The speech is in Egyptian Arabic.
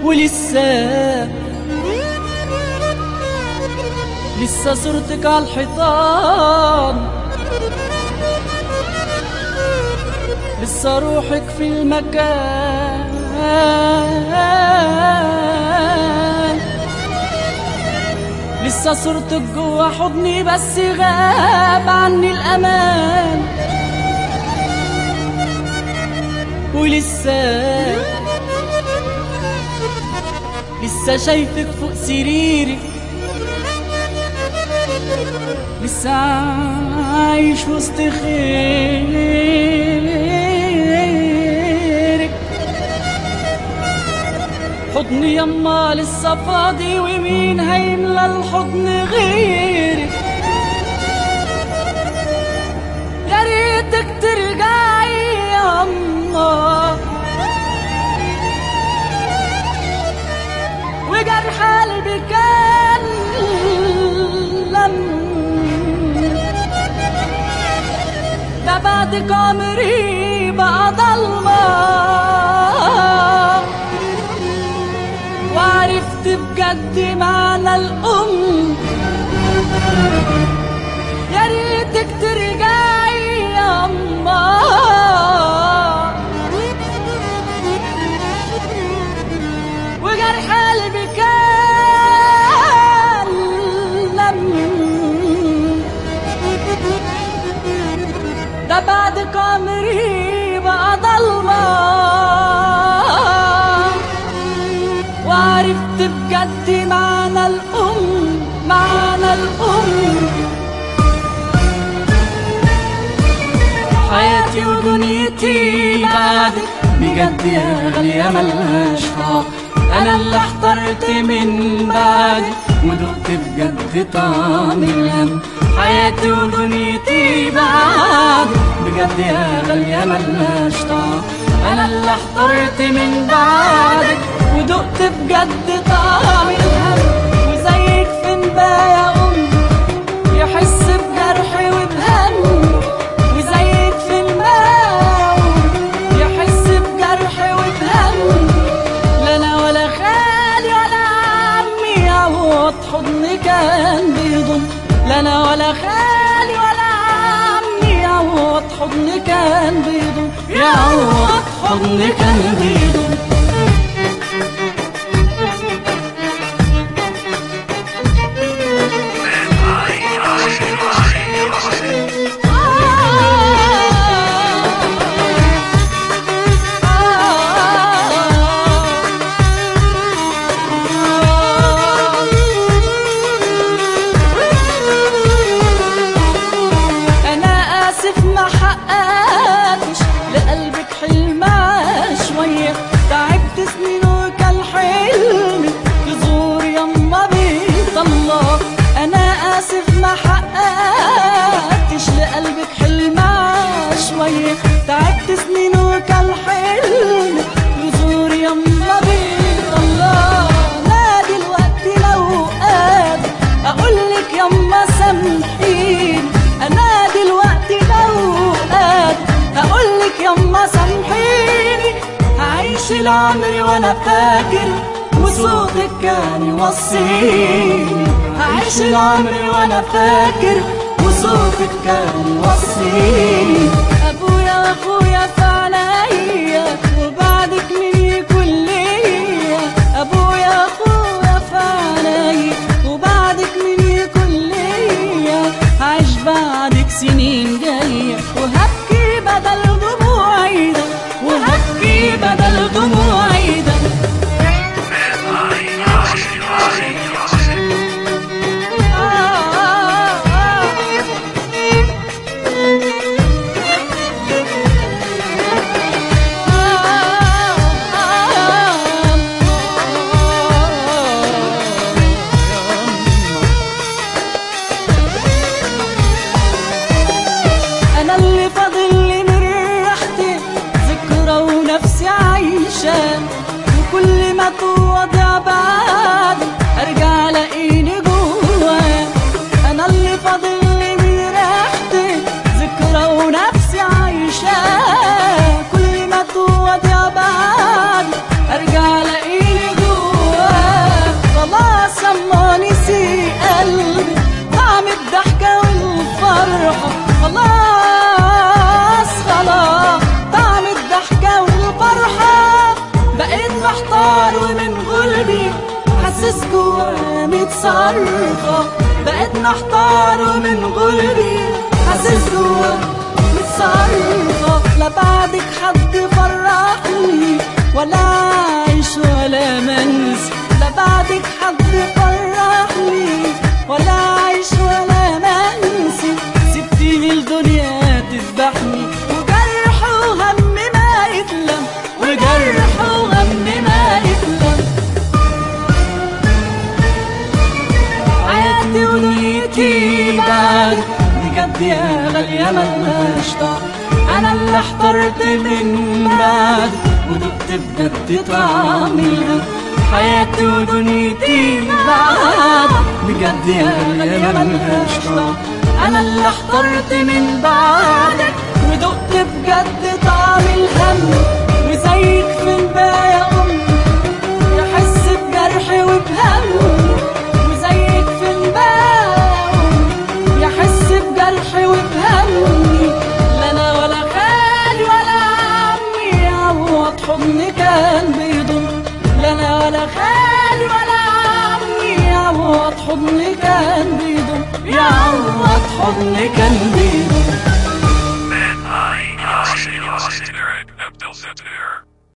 ولسه لسه صورتك على الحيطان لسه روحك في المكان لسه صورتك جوا حضني بس غاب عني الأمان ولسه لسه شايفك فوق سريري لسه عايش وسط خيرك حضني يما لسه فاضي ومين هيملى الحضن غيرك يا ريتك ترجعي يما وجرح قلبي كان لم ده بعدك عمري بقى ضلمة وعرفت بجد معنى الأم يا ريتك ترجعي يا أما وجرح قلبي كان لم ده بعدك عمري بقى ضلمة وعرفت بجد معنى الأم معنى الأم حياتي ودنيتي بعدك بجد يا غالية ملهاش حق أنا اللي احترت من بعدك ودقت بجد طعم الهم حياتي ودنيتي بعدك بجد يا غالية ملهاش طعم أنا اللي احترت من بعدك ودقت بجد طعم الهم وزيك فين بقى يا أمي يحس بجرحي وبهم وزيك في الماء يحس بجرحي وبهم لا انا ولا خالي ولا عمي يعوض حضني كان بيضم لا انا ولا خالي ولا عمي يعوض حضني كان بيضم يعوض حضني كان بيضم أنا آسف ما حققتش لقلبك حلم شوية تعبت سنين وكان حلمي تزور يما بيت الله أنا آسف ما حققتش لقلبك حلم شوية تعبت سنين وكان حلمي تزور يما بيت الله نادي الوقت لو قادر أقولك يما سامحيني أنا دلوقتي لو قادر أقولك يما سامحيني هعيش العمر وأنا فاكر وصوتك كان يوصيني هعيش العمر وأنا فاكر وصوتك كان يوصيني أبويا وأخويا في عليا وبعدك مين يكون ليا أبويا وأخويا في عليا وبعدك مين يكون ليا هعيش بعدك سنين جاية وهبكي بدل دموعي ده وهبكي بدل دموعي ده آه آه انا اللي فاضل لي من ريحتي ذكرى ونفسي عايشه وكل ما توضع بعد ارجع الاقيني جوا انا اللي فاضل لي من ريحتي ذكرى ونفسي عايشه كل ما توضع بعد ارجع الاقيني جوا محتار ومن غلبي حاسس جوا متصرفة بقيت محتار ومن غلبي حاسس جوا متصرفة لا بعدك حد فرحني ولا عيش ولا منسى لا بعدك حد فرحني ولا عيش ولا منسي سبتيني الدنيا تذبحني وجرح وهم ما يتلم وجرح وهم ما يتلم حياتي ودنيتي بعد بجد يا غالية ملهاش طعم أنا اللي احترت من بعد ودقت بجد طعم الهم حياتي ودنيتي بعد بجد يا غالية ملهاش طعم أنا اللي احترت من بعدك ودقت بجد طعم الهم وزيك في الباقي أمي يحس بجرحي وبهمي وزيك في الباقي يحس بجرحي وبهمي لا انا ولا خالي ولا عمي عوض حضني كان بيضم لا انا ولا خالي ولا عمي عوض حضني كان بيضم يعوض حضني كان